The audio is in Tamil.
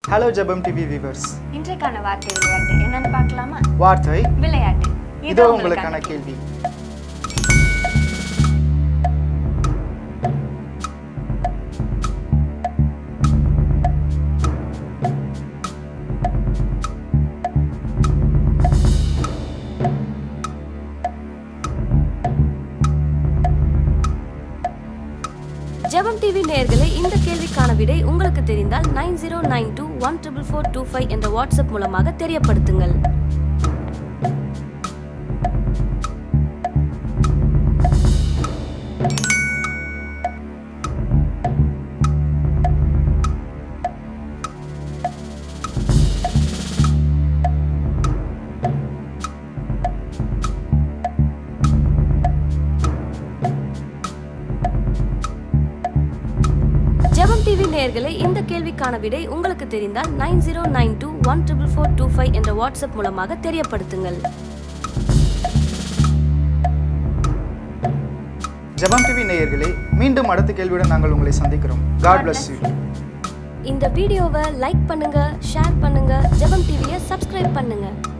ஹலோ ஜெபம் டிவி வியூவர்ஸ் இன்றைக்கான வார்த்தை விளையாட்டு என்னன்னு பார்க்கலாமா வார்த்தை விளையாட்டு இதோ உங்களுக்கான கேள்வி ஜெபம் டிவி நேயர்களே இந்த கேள்விக்கான விடை உங்களுக்கு தெரிந்தால் nine zero nine two one triple four two five என்ற வாட்ஸ்அப் மூலமாக தெரியப்படுத்துங்கள் ஜெபம் டிவி நேயர்களே இந்த கேள்விக்கான விடை உங்களுக்கு தெரிந்தால் nine zero nine two one triple four two five என்ற வாட்ஸ்அப் மூலமாக தெரியப்படுத்துங்கள் ஜெபம் டிவி நேயர்களே மீண்டும் அடுத்த கேள்வியுடன் நாங்கள் உங்களை சந்திக்கிறோம் காட் bless யூ இந்த வீடியோவை லைக் பண்ணுங்க ஷேர் பண்ணுங்க ஜெபம் டிவியை சப்ஸ்கிரைப் பண்ணுங்க